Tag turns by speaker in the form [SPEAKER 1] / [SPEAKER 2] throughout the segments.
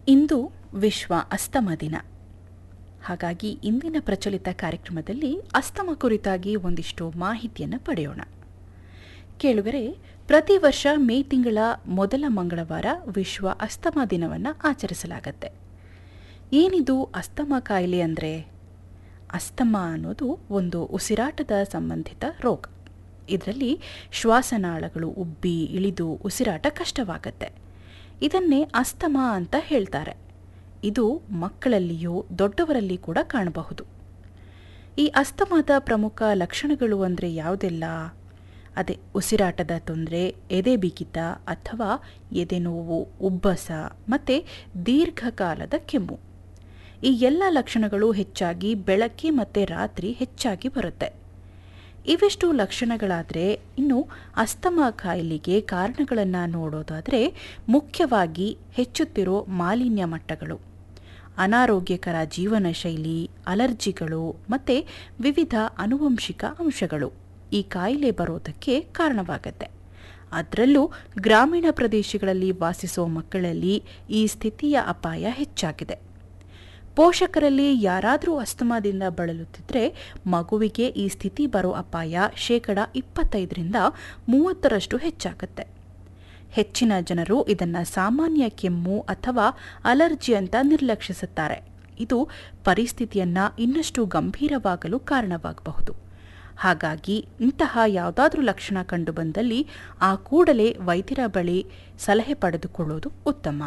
[SPEAKER 1] ಇಂದು ವಿಶ್ವ ಅಸ್ತಮ ದಿನ ಹಾಗಾಗಿ ಇಂದಿನ ಪ್ರಚಲಿತ ಕಾರ್ಯಕ್ರಮದಲ್ಲಿ ಅಸ್ತಮ ಕುರಿತಾಗಿ ಒಂದಿಷ್ಟು ಮಾಹಿತಿಯನ್ನು ಪಡೆಯೋಣ ಕೇಳುಗರೆ ಪ್ರತಿ ವರ್ಷ ಮೇ ತಿಂಗಳ ಮೊದಲ ಮಂಗಳವಾರ ವಿಶ್ವ ಅಸ್ತಮ ದಿನವನ್ನು ಆಚರಿಸಲಾಗತ್ತೆ ಏನಿದು ಅಸ್ತಮ ಕಾಯಿಲೆ ಅಂದರೆ ಅಸ್ತಮ ಅನ್ನೋದು ಒಂದು ಉಸಿರಾಟದ ಸಂಬಂಧಿತ ರೋಗ ಇದರಲ್ಲಿ ಶ್ವಾಸನಾಳಗಳು ಉಬ್ಬಿ ಇಳಿದು ಉಸಿರಾಟ ಕಷ್ಟವಾಗತ್ತೆ ಇದನ್ನೇ ಅಸ್ತಮ ಅಂತ ಹೇಳ್ತಾರೆ ಇದು ಮಕ್ಕಳಲ್ಲಿಯೂ ದೊಡ್ಡವರಲ್ಲಿ ಕೂಡ ಕಾಣಬಹುದು ಈ ಅಸ್ತಮದ ಪ್ರಮುಖ ಲಕ್ಷಣಗಳು ಅಂದರೆ ಯಾವುದೆಲ್ಲ ಅದೇ ಉಸಿರಾಟದ ತೊಂದರೆ ಎದೆ ಬಿಗಿತ ಅಥವಾ ಎದೆ ನೋವು ಉಬ್ಬಸ ಮತ್ತು ದೀರ್ಘಕಾಲದ ಕೆಮ್ಮು ಈ ಎಲ್ಲ ಲಕ್ಷಣಗಳು ಹೆಚ್ಚಾಗಿ ಬೆಳಗ್ಗೆ ಮತ್ತು ರಾತ್ರಿ ಹೆಚ್ಚಾಗಿ ಬರುತ್ತೆ ಇವಿಷ್ಟು ಲಕ್ಷಣಗಳಾದರೆ ಇನ್ನು ಅಸ್ತಮ ಕಾಯಿಲೆಗೆ ಕಾರಣಗಳನ್ನು ನೋಡೋದಾದರೆ ಮುಖ್ಯವಾಗಿ ಹೆಚ್ಚುತ್ತಿರೋ ಮಾಲಿನ್ಯ ಮಟ್ಟಗಳು ಅನಾರೋಗ್ಯಕರ ಜೀವನ ಶೈಲಿ ಅಲರ್ಜಿಗಳು ಮತ್ತು ವಿವಿಧ ಆನುವಂಶಿಕ ಅಂಶಗಳು ಈ ಕಾಯಿಲೆ ಬರೋದಕ್ಕೆ ಕಾರಣವಾಗತ್ತೆ ಅದರಲ್ಲೂ ಗ್ರಾಮೀಣ ಪ್ರದೇಶಗಳಲ್ಲಿ ವಾಸಿಸೋ ಮಕ್ಕಳಲ್ಲಿ ಈ ಸ್ಥಿತಿಯ ಅಪಾಯ ಹೆಚ್ಚಾಗಿದೆ ಪೋಷಕರಲ್ಲಿ ಯಾರಾದರೂ ಅಸ್ತಮಾದಿಂದ ಬಳಲುತ್ತಿದ್ದರೆ ಮಗುವಿಗೆ ಈ ಸ್ಥಿತಿ ಬರೋ ಅಪಾಯ ಶೇಕಡ ಇಪ್ಪತ್ತೈದರಿಂದ ಮೂವತ್ತರಷ್ಟು ಹೆಚ್ಚಾಗುತ್ತೆ ಹೆಚ್ಚಿನ ಜನರು ಇದನ್ನು ಸಾಮಾನ್ಯ ಕೆಮ್ಮು ಅಥವಾ ಅಲರ್ಜಿ ಅಂತ ನಿರ್ಲಕ್ಷಿಸುತ್ತಾರೆ ಇದು ಪರಿಸ್ಥಿತಿಯನ್ನು ಇನ್ನಷ್ಟು ಗಂಭೀರವಾಗಲು ಕಾರಣವಾಗಬಹುದು ಹಾಗಾಗಿ ಇಂತಹ ಯಾವುದಾದ್ರೂ ಲಕ್ಷಣ ಕಂಡುಬಂದಲ್ಲಿ ಆ ಕೂಡಲೇ ವೈದ್ಯರ ಬಳಿ ಸಲಹೆ ಪಡೆದುಕೊಳ್ಳೋದು ಉತ್ತಮ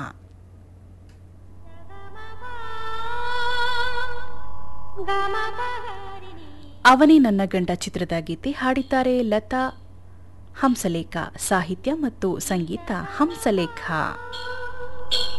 [SPEAKER 1] ಅವನೇ ನನ್ನ ಗಂಡ ಚಿತ್ರದ ಗೀತೆ ಹಾಡಿದ್ದಾರೆ ಲತಾ ಹಂಸಲೇಖ ಸಾಹಿತ್ಯ ಮತ್ತು ಸಂಗೀತ ಹಂಸಲೇಖ